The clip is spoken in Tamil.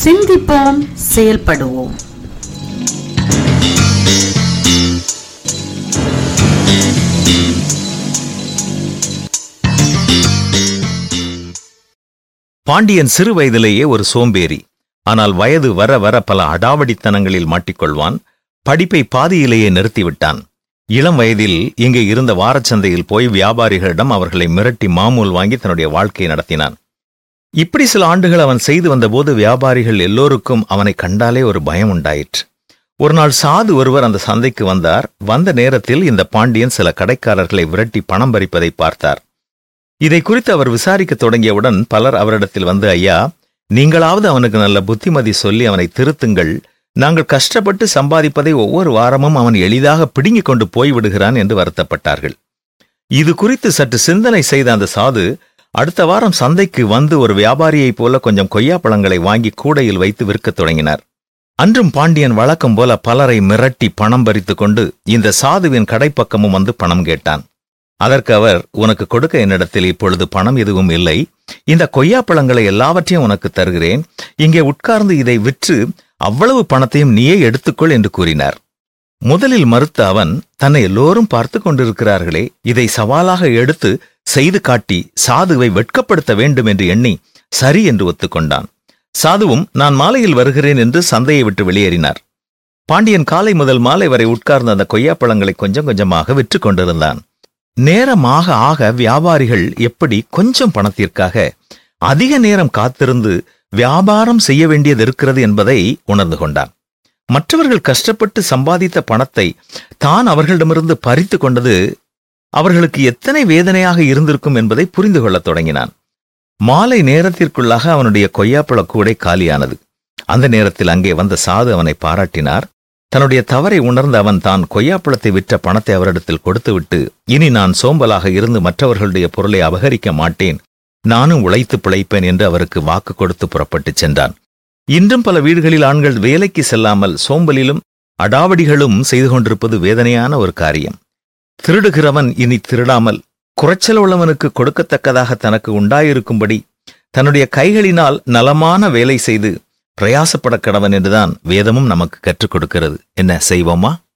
சிந்திப்போம் செயல்படுவோம் பாண்டியன் சிறு வயதிலேயே ஒரு சோம்பேறி ஆனால் வயது வர வர பல அடாவடித்தனங்களில் மாட்டிக்கொள்வான் படிப்பை பாதியிலேயே நிறுத்திவிட்டான் இளம் வயதில் இங்கே இருந்த வாரச்சந்தையில் போய் வியாபாரிகளிடம் அவர்களை மிரட்டி மாமூல் வாங்கி தன்னுடைய வாழ்க்கையை நடத்தினான் இப்படி சில ஆண்டுகள் அவன் செய்து வந்தபோது வியாபாரிகள் எல்லோருக்கும் அவனை கண்டாலே ஒரு பயம் உண்டாயிற்று ஒரு நாள் சாது ஒருவர் அந்த சந்தைக்கு வந்தார் வந்த நேரத்தில் இந்த பாண்டியன் சில கடைக்காரர்களை விரட்டி பணம் பறிப்பதை பார்த்தார் இதை குறித்து அவர் விசாரிக்க தொடங்கியவுடன் பலர் அவரிடத்தில் வந்து ஐயா நீங்களாவது அவனுக்கு நல்ல புத்திமதி சொல்லி அவனை திருத்துங்கள் நாங்கள் கஷ்டப்பட்டு சம்பாதிப்பதை ஒவ்வொரு வாரமும் அவன் எளிதாக பிடுங்கிக் கொண்டு போய்விடுகிறான் என்று வருத்தப்பட்டார்கள் இது குறித்து சற்று சிந்தனை செய்த அந்த சாது அடுத்த வாரம் சந்தைக்கு வந்து ஒரு வியாபாரியைப் போல கொஞ்சம் கொய்யாப்பழங்களை வாங்கி கூடையில் வைத்து விற்கத் தொடங்கினார் அன்றும் பாண்டியன் வழக்கம் போல பலரை மிரட்டி பணம் பறித்துக் கொண்டு இந்த சாதுவின் கடைப்பக்கமும் வந்து பணம் கேட்டான் அதற்கு அவர் உனக்கு கொடுக்க என்னிடத்தில் இப்பொழுது பணம் எதுவும் இல்லை இந்த கொய்யாப்பழங்களை எல்லாவற்றையும் உனக்கு தருகிறேன் இங்கே உட்கார்ந்து இதை விற்று அவ்வளவு பணத்தையும் நீயே எடுத்துக்கொள் என்று கூறினார் முதலில் மறுத்த அவன் தன்னை எல்லோரும் பார்த்து கொண்டிருக்கிறார்களே இதை சவாலாக எடுத்து செய்து காட்டி சாதுவை வெட்கப்படுத்த வேண்டும் என்று எண்ணி சரி என்று ஒத்துக்கொண்டான் சாதுவும் நான் மாலையில் வருகிறேன் என்று சந்தையை விட்டு வெளியேறினார் பாண்டியன் காலை முதல் மாலை வரை உட்கார்ந்த அந்த கொய்யாப்பழங்களை கொஞ்சம் கொஞ்சமாக விற்று கொண்டிருந்தான் நேரமாக ஆக வியாபாரிகள் எப்படி கொஞ்சம் பணத்திற்காக அதிக நேரம் காத்திருந்து வியாபாரம் செய்ய வேண்டியது இருக்கிறது என்பதை உணர்ந்து கொண்டான் மற்றவர்கள் கஷ்டப்பட்டு சம்பாதித்த பணத்தை தான் அவர்களிடமிருந்து பறித்து கொண்டது அவர்களுக்கு எத்தனை வேதனையாக இருந்திருக்கும் என்பதை புரிந்து கொள்ளத் தொடங்கினான் மாலை நேரத்திற்குள்ளாக அவனுடைய கொய்யாப்பழ கூடை காலியானது அந்த நேரத்தில் அங்கே வந்த சாது அவனை பாராட்டினார் தன்னுடைய தவறை உணர்ந்த அவன் தான் கொய்யாப்பழத்தை விற்ற பணத்தை அவரிடத்தில் கொடுத்துவிட்டு இனி நான் சோம்பலாக இருந்து மற்றவர்களுடைய பொருளை அபகரிக்க மாட்டேன் நானும் உழைத்து பிழைப்பேன் என்று அவருக்கு வாக்கு கொடுத்து புறப்பட்டுச் சென்றான் இன்றும் பல வீடுகளில் ஆண்கள் வேலைக்கு செல்லாமல் சோம்பலிலும் அடாவடிகளும் செய்து கொண்டிருப்பது வேதனையான ஒரு காரியம் திருடுகிறவன் இனி திருடாமல் குறைச்சல் உள்ளவனுக்கு கொடுக்கத்தக்கதாக தனக்கு உண்டாயிருக்கும்படி தன்னுடைய கைகளினால் நலமான வேலை செய்து பிரயாசப்பட கடவன் என்றுதான் வேதமும் நமக்கு கற்றுக் கொடுக்கிறது என்ன செய்வோமா